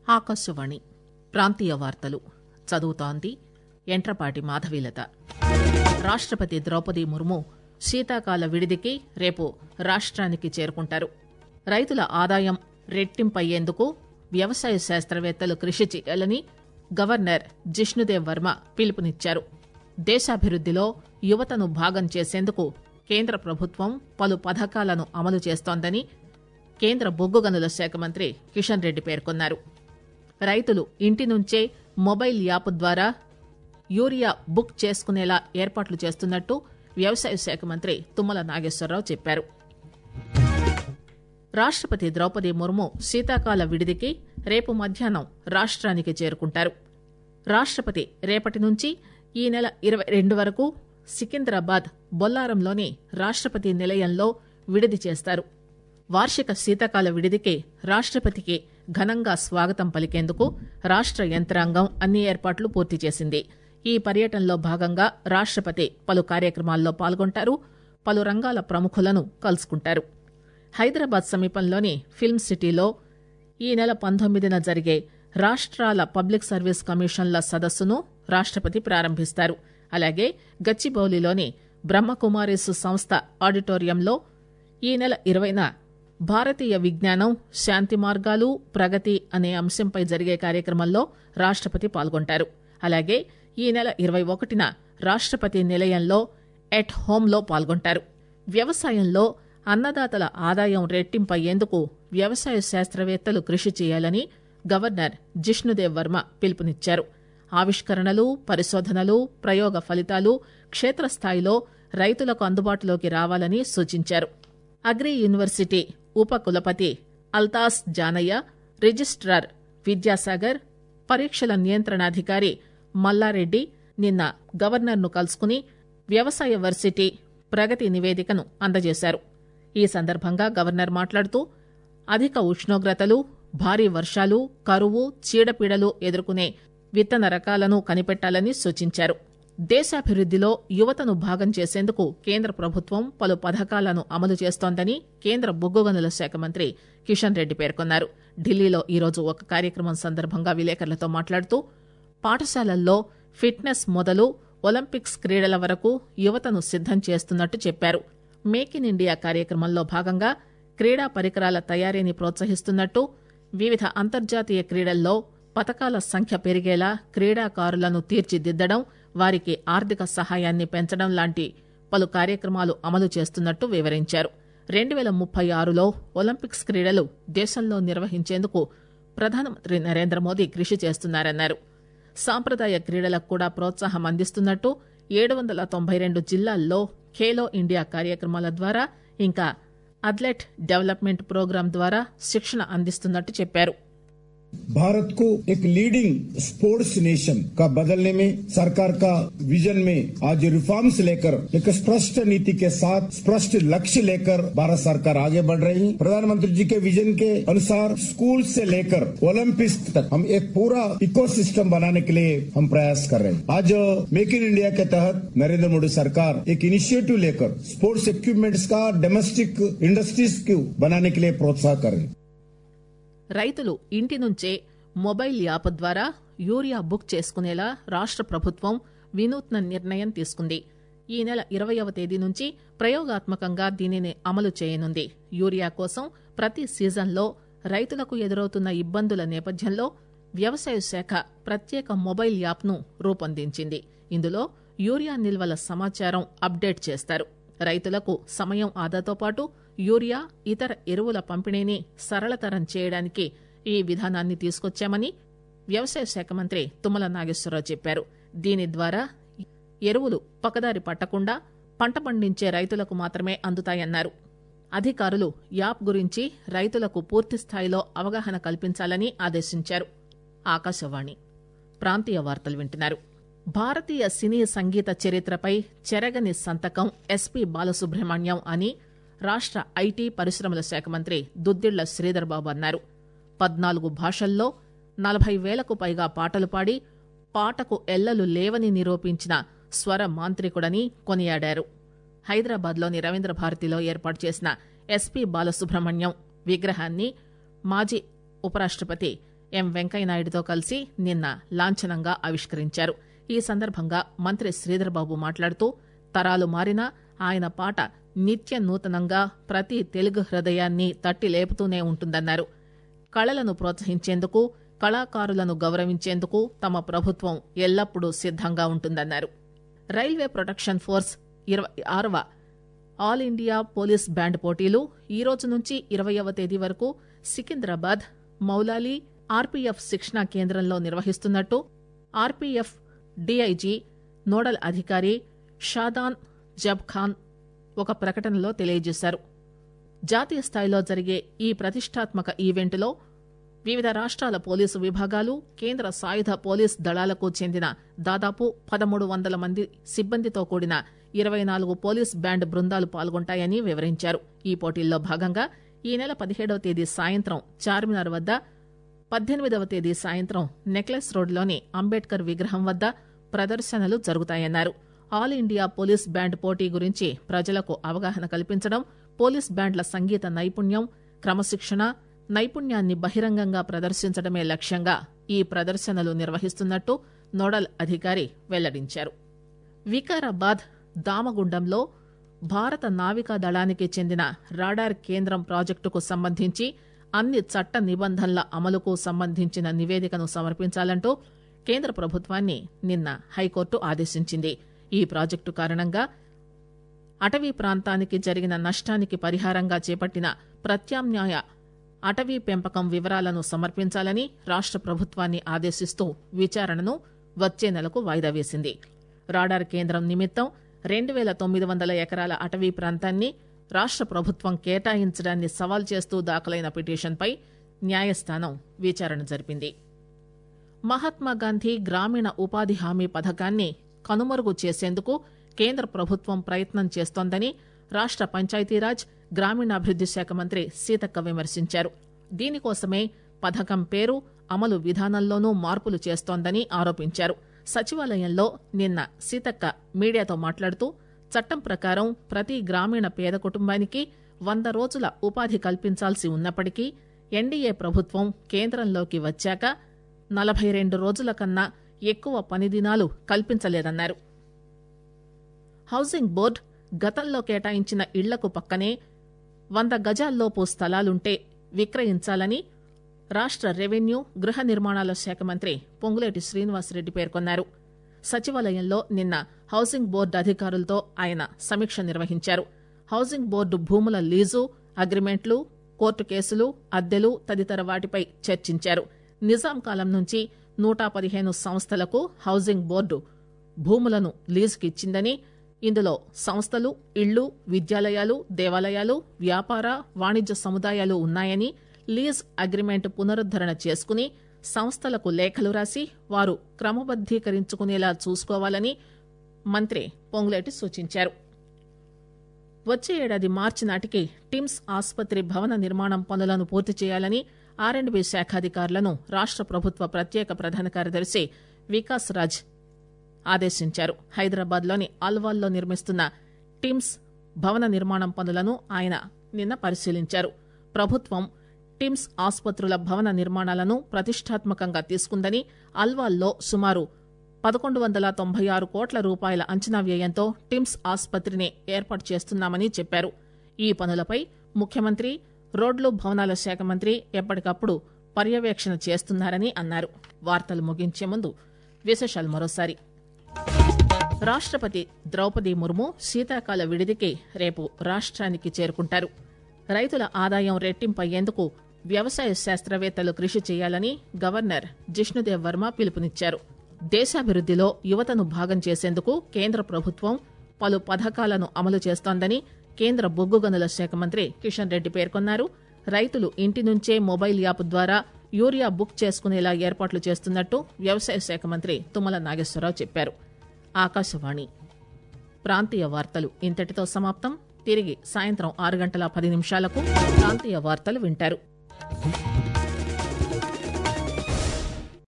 ఆకాశవాణి ప్రాంతీయ వార్తలు చదువుతోంది ఎంట్రపాటి మాధవీలత రాష్టపతి ద్రౌపది ముర్ము శీతాకాల విడిదికి రేపు రాష్ట్రానికి చేరుకుంటారు రైతుల ఆదాయం రెట్టింపయ్యేందుకు వ్యవసాయ శాస్త్రవేత్తలు కృషి చేయాలని గవర్నర్ జిష్ణుదేవ్ వర్మ పిలుపునిచ్చారు దేశాభివృద్దిలో యువతను భాగం చేసేందుకు కేంద్ర ప్రభుత్వం పలు పథకాలను అమలు చేస్తోందని కేంద్ర బొగ్గు గనుల శాఖ మంత్రి కిషన్ రెడ్డి పేర్కొన్నారు రైతులు ఇంటి నుంచే మొబైల్ యాప్ ద్వారా యూరియా బుక్ చేసుకునేలా ఏర్పాట్లు చేస్తున్నట్టు వ్యవసాయ శాఖ మంత్రి తుమ్మల నాగేశ్వరరావు చెప్పారు రాష్టపతి ద్రౌపది ముర్ము శీతాకాల విడిదికి రేపు మధ్యాహ్నం రాష్ట్రానికి చేరుకుంటారు రాష్టపతి రేపటి నుంచి ఈ నెల ఇరవై రెండు వరకు సికింద్రాబాద్ బొల్లారంలోని రాష్టపతి నిలయంలో విడిది చేస్తారు వార్షిక శీతాకాల విడిదికి రాష్టపతికి ఘనంగా స్వాగతం పలికేందుకు రాష్ట యంత్రాంగం అన్ని ఏర్పాట్లు పూర్తి చేసింది ఈ పర్యటనలో భాగంగా రాష్టపతి పలు కార్యక్రమాల్లో పాల్గొంటారు పలు రంగాల ప్రముఖులను కలుసుకుంటారు హైదరాబాద్ సమీపంలోని ఫిల్మ్ సిటీలో ఈ నెల పంతొమ్మిదిన జరిగే రాష్ట్రాల పబ్లిక్ సర్వీస్ కమిషన్ల సదస్సును రాష్టపతి ప్రారంభిస్తారు అలాగే గచ్చిబౌలిలోని బ్రహ్మకుమారిస్ సంస్థ ఆడిటోరియంలో ఈ నెల ఇరవైన భారతీయ విజ్ఞానం శాంతి మార్గాలు ప్రగతి అనే అంశంపై జరిగే కార్యక్రమంలో రాష్టపతి పాల్గొంటారు అలాగే ఈ నెల ఇరవై ఒకటిన రాష్టపతి నిలయంలో ఎట్ హోంలో పాల్గొంటారు వ్యవసాయంలో అన్నదాతల ఆదాయం రెట్టింపయ్యేందుకు వ్యవసాయ శాస్త్రవేత్తలు కృషి చేయాలని గవర్నర్ జిష్ణుదేవ్ వర్మ పిలుపునిచ్చారు ఆవిష్కరణలు పరిశోధనలు ప్రయోగ ఫలితాలు క్షేత్రస్థాయిలో రైతులకు అందుబాటులోకి రావాలని సూచించారు అగ్రి యూనివర్సిటీ ఉప కులపతి అల్తాస్ జానయ్య రిజిస్ట్రార్ విద్యాసాగర్ పరీక్షల నియంత్రణాధికారి మల్లారెడ్డి నిన్న గవర్నర్ను కలుసుకుని వ్యవసాయ వర్సిటీ ప్రగతి నివేదికను అందజేశారు ఈ సందర్భంగా గవర్నర్ మాట్లాడుతూ అధిక ఉష్ణోగ్రతలు భారీ వర్షాలు కరువు చీడపీడలు ఎదుర్కొనే విత్తన రకాలను కనిపెట్టాలని సూచించారు దేశాభివృద్దిలో యువతను భాగం చేసేందుకు కేంద్ర ప్రభుత్వం పలు పథకాలను అమలు చేస్తోందని కేంద్ర బొగ్గు గనుల శాఖ మంత్రి కిషన్ రెడ్డి పేర్కొన్నారు ఢిల్లీలో ఈరోజు ఒక కార్యక్రమం సందర్భంగా విలేకరులతో మాట్లాడుతూ పాఠశాలల్లో ఫిట్నెస్ మొదలు ఒలింపిక్స్ క్రీడల వరకు యువతను సిద్దం చేస్తున్నట్టు చెప్పారు మేక్ ఇన్ ఇండియా కార్యక్రమంలో భాగంగా క్రీడా పరికరాల తయారీని ప్రోత్సహిస్తున్నట్టు వివిధ అంతర్జాతీయ క్రీడల్లో పతకాల సంఖ్య పెరిగేలా క్రీడాకారులను తీర్చిదిద్దడం వారికి ఆర్థిక సహాయాన్ని పెంచడం లాంటి పలు కార్యక్రమాలు అమలు చేస్తున్నట్టు వివరించారు రెండు పేల ముప్పై ఆరులో ఒలింపిక్స్ క్రీడలు దేశంలో నిర్వహించేందుకు ప్రధానమంత్రి నరేంద్ర మోదీ కృషి చేస్తున్నారన్నారు సాంప్రదాయ క్రీడలకు కూడా ప్రోత్సాహం అందిస్తున్నట్టు ఏడు వందల తొంభై రెండు జిల్లాల్లో ఖేలో ఇండియా కార్యక్రమాల ద్వారా ఇంకా అథ్లెట్ డెవలప్మెంట్ ప్రోగ్రాం ద్వారా శిక్షణ అందిస్తున్నట్టు చెప్పారు भारत को एक लीडिंग स्पोर्ट्स नेशन का बदलने में सरकार का विजन में आज रिफॉर्म्स लेकर एक स्पष्ट नीति के साथ स्पष्ट लक्ष्य लेकर भारत सरकार आगे बढ़ रही है प्रधानमंत्री जी के विजन के अनुसार स्कूल से लेकर ओलंपिक्स तक हम एक पूरा इकोसिस्टम बनाने के लिए हम प्रयास कर रहे हैं आज मेक इन इंडिया के तहत नरेंद्र मोदी सरकार एक इनिशिएटिव लेकर स्पोर्ट्स इक्विपमेंट्स का डोमेस्टिक इंडस्ट्रीज को बनाने के लिए प्रोत्साहन कर रही है రైతులు ఇంటి నుంచే మొబైల్ యాప్ ద్వారా యూరియా బుక్ చేసుకునేలా రాష్ట ప్రభుత్వం వినూత్న నిర్ణయం తీసుకుంది ఈ నెల ఇరవయవ తేదీ నుంచి ప్రయోగాత్మకంగా దీనిని అమలు చేయనుంది యూరియా కోసం ప్రతి సీజన్లో రైతులకు ఎదురవుతున్న ఇబ్బందుల నేపథ్యంలో వ్యవసాయ శాఖ ప్రత్యేక మొబైల్ యాప్ను రూపొందించింది ఇందులో యూరియా నిల్వల సమాచారం అప్డేట్ చేస్తారు రైతులకు సమయం ఆదాతో పాటు యూరియా ఇతర ఎరువుల పంపిణీని సరళతరం చేయడానికి ఈ విధానాన్ని తీసుకొచ్చామని వ్యవసాయ శాఖ మంత్రి తుమ్మల నాగేశ్వరరావు చెప్పారు దీని ద్వారా ఎరువులు పక్కదారి పట్టకుండా పంట పండించే రైతులకు మాత్రమే అందుతాయన్నారు అధికారులు యాప్ గురించి రైతులకు పూర్తి స్థాయిలో అవగాహన కల్పించాలని ఆదేశించారు ఆకాశవాణి ప్రాంతీయ వార్తలు వింటున్నారు భారతీయ సినీ సంగీత చరిత్రపై చెరగని సంతకం ఎస్పీ బాలసుబ్రహ్మణ్యం అని రాష్ట ఐటీ పరిశ్రమల శాఖ మంత్రి దుద్దిళ్ల శ్రీధర్బాబు అన్నారు పద్నాలుగు భాషల్లో నలభై వేలకు పైగా పాటలు పాడి పాటకు ఎల్లలు లేవని నిరూపించిన స్వర మాంత్రికుడని కొనియాడారు హైదరాబాద్లోని రవీంద్ర భారతిలో ఏర్పాటు చేసిన ఎస్పీ బాలసుబ్రహ్మణ్యం విగ్రహాన్ని మాజీ ఉపరాష్టపతి ఎం వెంకయ్యనాయుడుతో కలిసి నిన్న లాంఛనంగా ఆవిష్కరించారు ఈ సందర్భంగా మంత్రి శ్రీధర్బాబు మాట్లాడుతూ తరాలు మారినా ఆయన పాట నిత్య నూతనంగా ప్రతి తెలుగు హృదయాన్ని తట్టి లేపుతూనే ఉంటుందన్నారు కళలను ప్రోత్సహించేందుకు కళాకారులను గౌరవించేందుకు తమ ప్రభుత్వం ఎల్లప్పుడూ సిద్దంగా ఉంటుందన్నారు రైల్వే ప్రొటెక్షన్ ఫోర్స్ ఇరవై ఆరవ ఆల్ ఇండియా పోలీస్ బ్యాండ్ పోటీలు ఈ రోజు నుంచి ఇరవయవ తేదీ వరకు సికింద్రాబాద్ మౌలాలి ఆర్పీఎఫ్ శిక్షణా కేంద్రంలో నిర్వహిస్తున్నట్టు ఆర్పీఎఫ్ డీఐజీ నోడల్ అధికారి షాదాన్ జబ్ ఖాన్ ఒక ప్రకటనలో తెలియజేశారు జాతీయ స్థాయిలో జరిగే ఈ ప్రతిష్టాత్మక ఈవెంట్లో వివిధ రాష్ట్రాల పోలీసు విభాగాలు కేంద్ర సాయుధ పోలీస్ దళాలకు చెందిన దాదాపు పదమూడు వందల మంది సిబ్బందితో కూడిన ఇరవై నాలుగు పోలీస్ బ్యాండ్ బృందాలు పాల్గొంటాయని వివరించారు ఈ పోటీల్లో భాగంగా ఈ నెల పదిహేడవ తేదీ సాయంత్రం చార్మినార్ వద్ద పద్దెనిమిదవ తేదీ సాయంత్రం నెక్లెస్ రోడ్లోని అంబేద్కర్ విగ్రహం వద్ద ప్రదర్శనలు జరుగుతాయన్నారు ఆల్ ఇండియా పోలీస్ బ్యాండ్ పోటీ గురించి ప్రజలకు అవగాహన కల్పించడం పోలీస్ బ్యాండ్ల సంగీత నైపుణ్యం క్రమశిక్షణ నైపుణ్యాన్ని బహిరంగంగా ప్రదర్శించడమే లక్ష్యంగా ఈ ప్రదర్శనలు నిర్వహిస్తున్నట్టు నోడల్ అధికారి వెల్లడించారు వికారాబాద్ దామగుండంలో భారత నావికా దళానికి చెందిన రాడార్ కేంద్రం ప్రాజెక్టుకు సంబంధించి అన్ని చట్ట నిబంధనల అమలుకు సంబంధించిన నివేదికను సమర్పించాలంటూ కేంద్ర ప్రభుత్వాన్ని నిన్న హైకోర్టు ఆదేశించింది ఈ ప్రాజెక్టు కారణంగా అటవీ ప్రాంతానికి జరిగిన నష్టానికి పరిహారంగా చేపట్టిన ప్రత్యామ్నాయ అటవీ పెంపకం వివరాలను సమర్పించాలని రాష్ట ప్రభుత్వాన్ని ఆదేశిస్తూ విచారణను వచ్చే నెలకు వాయిదా వేసింది రాడార్ కేంద్రం నిమిత్తం రెండు వేల తొమ్మిది వందల ఎకరాల అటవీ ప్రాంతాన్ని రాష్ట ప్రభుత్వం కేటాయించడాన్ని సవాల్ చేస్తూ దాఖలైన పిటిషన్పై న్యాయస్థానం విచారణ జరిపింది మహాత్మాగాంధీ గ్రామీణ ఉపాధి హామీ పథకాన్ని కనుమరుగు చేసేందుకు కేంద్ర ప్రభుత్వం ప్రయత్నం చేస్తోందని రాష్ట పంచాయతీరాజ్ గ్రామీణాభివృద్ది శాఖ మంత్రి సీతక్క విమర్శించారు దీనికోసమే పథకం పేరు అమలు విధానంలోనూ మార్పులు చేస్తోందని ఆరోపించారు సచివాలయంలో నిన్న సీతక్క మీడియాతో మాట్లాడుతూ చట్టం ప్రకారం ప్రతి గ్రామీణ పేద కుటుంబానికి వంద రోజుల ఉపాధి కల్పించాల్సి ఉన్నప్పటికీ ఎన్డీఏ ప్రభుత్వం కేంద్రంలోకి వచ్చాక నలభై రెండు రోజుల కన్నా ఎక్కువ పని దినాలు కల్పించలేదన్నారు హౌసింగ్ బోర్డు గతంలో కేటాయించిన ఇళ్లకు పక్కనే వంద గజాల్లోపు స్థలాలుంటే విక్రయించాలని రాష్ట రెవెన్యూ గృహ నిర్మాణాల శాఖ మంత్రి పొంగులేటి శ్రీనివాసరెడ్డి పేర్కొన్నారు సచివాలయంలో నిన్న హౌసింగ్ బోర్డు అధికారులతో ఆయన సమీక్ష నిర్వహించారు హౌసింగ్ బోర్డు భూముల లీజు అగ్రిమెంట్లు కోర్టు కేసులు అద్దెలు తదితర వాటిపై చర్చించారు నిజాం కాలం నుంచి నూట పదిహేను సంస్థలకు హౌసింగ్ బోర్డు భూములను లీజుకిచ్చిందని ఇందులో సంస్థలు ఇళ్లు విద్యాలయాలు దేవాలయాలు వ్యాపార వాణిజ్య సముదాయాలు ఉన్నాయని లీజ్ అగ్రిమెంట్ పునరుద్దరణ చేసుకుని సంస్థలకు లేఖలు రాసి వారు క్రమబద్దీకరించుకునేలా చూసుకోవాలని మంత్రి పొంగులేటి సూచించారు వచ్చే ఏడాది మార్చి నాటికి టిమ్స్ ఆసుపత్రి భవన నిర్మాణం పనులను పూర్తి చేయాలని ఆర్ఎండ్బి శాఖాధికారులను రాష్ట ప్రభుత్వ ప్రత్యేక ప్రధాన కార్యదర్శి వికాస్ రాజ్ ఆదేశించారు హైదరాబాద్ లోని అల్వాల్లో నిర్మిస్తున్న టిమ్స్ భవన నిర్మాణం పనులను ఆయన నిన్న పరిశీలించారు ప్రభుత్వం టిమ్స్ ఆసుపత్రుల భవన నిర్మాణాలను ప్రతిష్టాత్మకంగా తీసుకుందని అల్వాల్లో సుమారు పదకొండు వందల తొంభై ఆరు కోట్ల రూపాయల అంచనా వ్యయంతో టిమ్స్ ఆసుపత్రిని ఏర్పాటు చేస్తున్నామని చెప్పారు ఈ పనులపై ముఖ్యమంత్రి రోడ్లు భవనాల శాఖ మంత్రి ఎప్పటికప్పుడు పర్యవేక్షణ చేస్తున్నారని అన్నారు వార్తలు ముగించే ముందు విశేషాలు మరోసారి రాష్టపతి ద్రౌపది ముర్ము శీతాకాల విడిదికి రేపు రాష్ట్రానికి చేరుకుంటారు రైతుల ఆదాయం రెట్టింపయ్యేందుకు వ్యవసాయ శాస్త్రవేత్తలు కృషి చేయాలని గవర్నర్ జిష్ణుదేవ్ వర్మ పిలుపునిచ్చారు దేశాభివృద్దిలో యువతను భాగం చేసేందుకు కేంద్ర ప్రభుత్వం పలు పథకాలను అమలు చేస్తోందని కేంద్ర బొగ్గు గనుల శాఖ మంత్రి కిషన్ రెడ్డి పేర్కొన్నారు రైతులు ఇంటి నుంచే మొబైల్ యాప్ ద్వారా యూరియా బుక్ చేసుకునేలా ఏర్పాట్లు చేస్తున్నట్టు వ్యవసాయ శాఖ మంత్రి తుమ్మల నాగేశ్వరరావు చెప్పారు ఆకాశవాణి ప్రాంతీయ వార్తలు ఇంతటితో సమాప్తం తిరిగి సాయంత్రం ఆరు గంటల పది నిమిషాలకు ప్రాంతీయ వార్తలు వింటారు